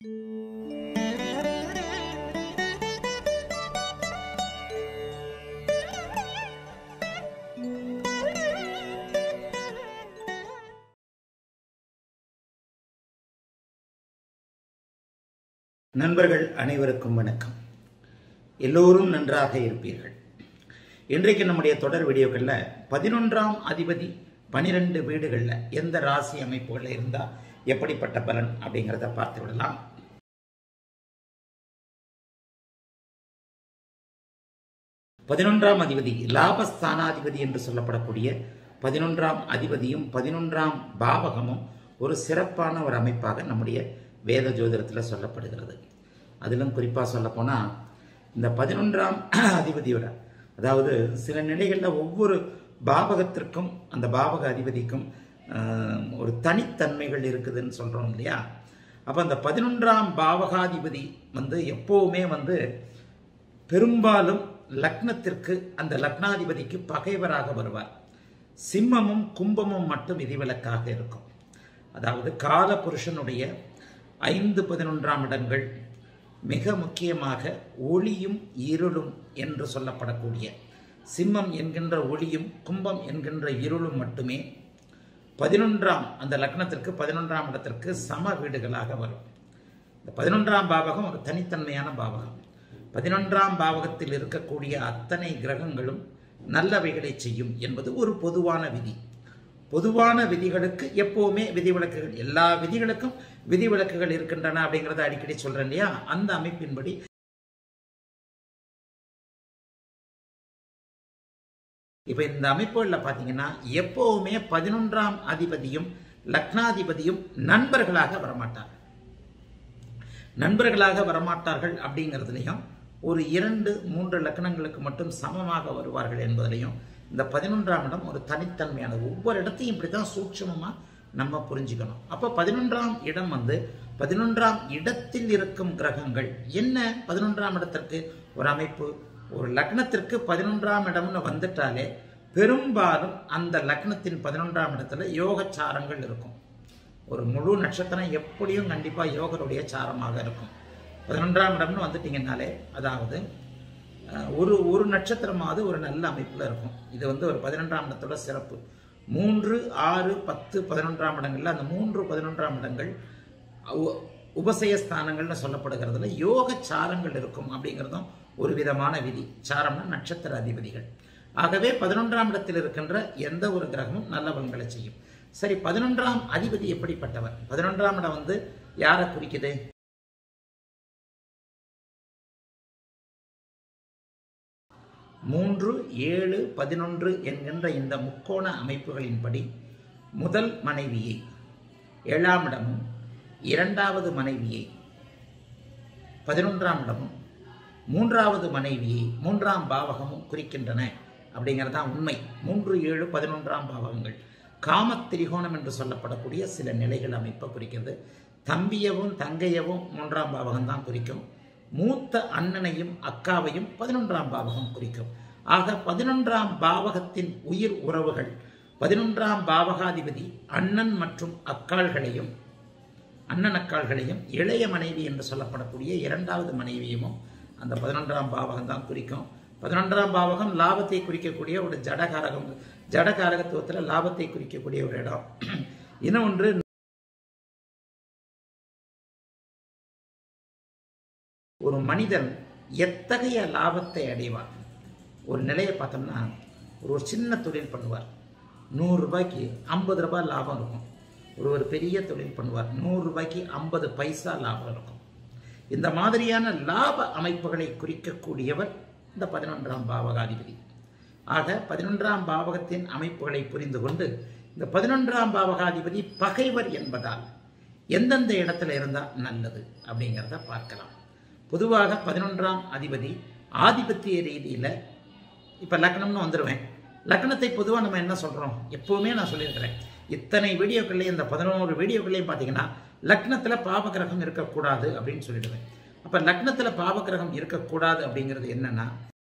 நண்பர்கள் அனைவருக்கும் வணக்கம் எல்லோரும் நன்றாக இருப்பீர்கள் இன்றைக்கு நம்முடைய தொடர் வீடியோக்களில் பதினொன்றாம் அதிபதி பனிரெண்டு வீடுகளில் எந்த ராசி அமைப்புகளில் இருந்தால் எப்படிப்பட்ட பலன் அப்படிங்கிறத பார்த்து விடலாம் பதினொன்றாம் அதிபதி லாபஸ்தானாதிபதி என்று சொல்லப்படக்கூடிய பதினொன்றாம் அதிபதியும் பதினொன்றாம் பாவகமும் ஒரு சிறப்பான ஒரு அமைப்பாக நம்முடைய வேத ஜோதிடத்தில் சொல்லப்படுகிறது அதிலும் குறிப்பாக சொல்லப்போனால் இந்த பதினொன்றாம் அதிபதியோட அதாவது சில நிலைகளில் ஒவ்வொரு பாவகத்திற்கும் அந்த பாவக அதிபதிக்கும் ஆஹ், ஒரு தனித்தன்மைகள் இருக்குதுன்னு சொல்கிறோம் இல்லையா அப்போ அந்த பதினொன்றாம் பாவகாதிபதி வந்து எப்போவுமே வந்து பெரும்பாலும் லக்னத்திற்கு அந்த லக்னாதிபதிக்கு பகைவராக வருவார் சிம்மமும் கும்பமும் மட்டும் விதிவிலக்காக இருக்கும் அதாவது கால புருஷனுடைய ஐந்து பதினொன்றாம் இடங்கள் மிக முக்கியமாக ஒளியும் இருளும் என்று சொல்லப்படக்கூடிய சிம்மம் என்கின்ற ஒளியும் கும்பம் என்கின்ற இருளும் மட்டுமே பதினொன்றாம் அந்த லக்னத்திற்கு பதினொன்றாம் இடத்திற்கு சம வீடுகளாக வரும் இந்த பதினொன்றாம் பாவகம் ஒரு தனித்தன்மையான பாவகம் பதினொன்றாம் பாவகத்தில் இருக்கக்கூடிய அத்தனை கிரகங்களும் நல்லவைகளை செய்யும் என்பது ஒரு பொதுவான விதி பொதுவான விதிகளுக்கு எப்பவுமே விதிவிலக்குகள் எல்லா விதிகளுக்கும் விதிவிலக்குகள் இருக்கின்றன அப்படிங்கறத அடிக்கடி சொல்றேன் இல்லையா அந்த அமைப்பின்படி இப்ப இந்த அமைப்புகளில் பார்த்தீங்கன்னா எப்பவுமே பதினொன்றாம் அதிபதியும் லக்னாதிபதியும் நண்பர்களாக வரமாட்டார்கள் நண்பர்களாக வரமாட்டார்கள் அப்படிங்கிறதுலையும் ஒரு இரண்டு மூன்று லக்கணங்களுக்கு மட்டும் சமமாக வருவார்கள் என்பதிலையும் இந்த பதினொன்றாம் இடம் ஒரு தனித்தன்மையானது ஒவ்வொரு இடத்தையும் இப்படி தான் சூட்சமமாக நம்ம புரிஞ்சுக்கணும் அப்போ பதினொன்றாம் இடம் வந்து பதினொன்றாம் இடத்தில் இருக்கும் கிரகங்கள் என்ன பதினொன்றாம் இடத்திற்கு ஒரு அமைப்பு ஒரு லக்னத்திற்கு பதினொன்றாம் இடம்னு வந்துட்டாலே பெரும்பாலும் அந்த லக்னத்தின் பதினொன்றாம் இடத்துல யோகச்சாரங்கள் இருக்கும் ஒரு முழு நட்சத்திரம் எப்படியும் கண்டிப்பாக யோகருடைய சாரமாக இருக்கும் பதினொன்றாம் இடம்னு வந்துட்டீங்கன்னாலே அதாவது அஹ், ஒரு ஒரு நட்சத்திரமாவது ஒரு நல்ல அமைப்பில் இருக்கும் இது வந்து ஒரு பதினொன்றாம் இடத்தோட சிறப்பு மூன்று ஆறு பத்து பதினொன்றாம் இடங்கள்ல அந்த மூன்று பதினொன்றாம் இடங்கள் உ- உபசய ஸ்தானங்கள்னு சொல்லப்படுகிறதுல யோக சாரங்கள் இருக்கும் அப்படிங்கிறதும் ஒரு விதமான விதி சாரம்னா நட்சத்திர அதிபதிகள் ஆகவே பதினொன்றாம் இடத்தில் இருக்கின்ற எந்த ஒரு கிரகமும் நல்ல பலன்களை செய்யும் சரி பதினொன்றாம் அதிபதி எப்படிப்பட்டவர் பதினொன்றாம் இடம் வந்து யாரை குறிக்குது மூன்று ஏழு பதினொன்று என்கின்ற இந்த முக்கோண அமைப்புகளின்படி முதல் மனைவியை ஏழாம் இடமும் இரண்டாவது மனைவியை பதினொன்றாம் இடமும் மூன்றாவது மனைவியை மூன்றாம் பாவகமும் குறிக்கின்றன அப்படிங்கிறது தான் உண்மை மூன்று ஏழு பதினொன்றாம் பாவகங்கள் காமத் திரிகோணம் என்று சொல்லப்படக்கூடிய சில நிலைகள் அமைப்பை குறிக்கிறது தம்பியவும் தங்கையவும் மூன்றாம் பாவகம் தான் குறிக்கும் மூத்த அண்ணனையும் அக்காவையும் பதினொன்றாம் பாவகம் குறிக்கும் ஆக பதினொன்றாம் பாவகத்தின் உயிர் உறவுகள் பதினொன்றாம் பாவகாதிபதி அண்ணன் மற்றும் அக்காள்களையும் அண்ணன் அக்காள்களையும் இளைய மனைவி என்று சொல்லப்படக்கூடிய இரண்டாவது மனைவியும் அந்த பதினொன்றாம் பாவகம் தான் குறிக்கும் பதினொன்றாம் பாவகம் லாபத்தை குறிக்கக்கூடிய ஒரு ஜடகாரகம் ஜடகாரகத்துவத்தில் லாபத்தை குறிக்கக்கூடிய ஒரு இடம் இன்னொன்று ஒரு மனிதன் எத்தகைய லாபத்தை அடைவார் ஒரு நிலையை பார்த்தோம்னா ஒரு ஒரு சின்ன தொழில் பண்ணுவார் நூறு ரூபாய்க்கு ஐம்பது ரூபாய் லாபம் இருக்கும் ஒரு ஒரு பெரிய தொழில் பண்ணுவார் நூறு ரூபாய்க்கு ஐம்பது பைசா லாபம் இருக்கும் இந்த மாதிரியான லாப அமைப்புகளை குறிக்கக்கூடியவர் இந்த பதினொன்றாம் பாவகாதிபதி ஆக பதினொன்றாம் பாவகத்தின் அமைப்புகளை புரிந்து கொண்டு இந்த பதினொன்றாம் பாவகாதிபதி பகைவர் என்பதால் எந்தெந்த இடத்துல இருந்தால் நல்லது அப்படிங்கிறத பார்க்கலாம் பொதுவாக பதினொன்றாம் அதிபதி ஆதிபத்திய ரீதியில் இப்போ லக்னம்னு வந்துடுவேன் லக்னத்தை பொதுவாக நம்ம என்ன சொல்கிறோம் எப்போவுமே நான் சொல்லியிருக்கிறேன் இத்தனை வீடியோக்கள்லையும் இந்த பதினோரு வீடியோக்கள்லையும் பார்த்தீங்கன்னா லக்னத்தில் பாவகிரகம் இருக்கக்கூடாது அப்படின்னு சொல்லிடுவேன் அப்போ லக்னத்தில் பாவகிரகம் இருக்கக்கூடாது அப்படிங்கிறது என்னன்னா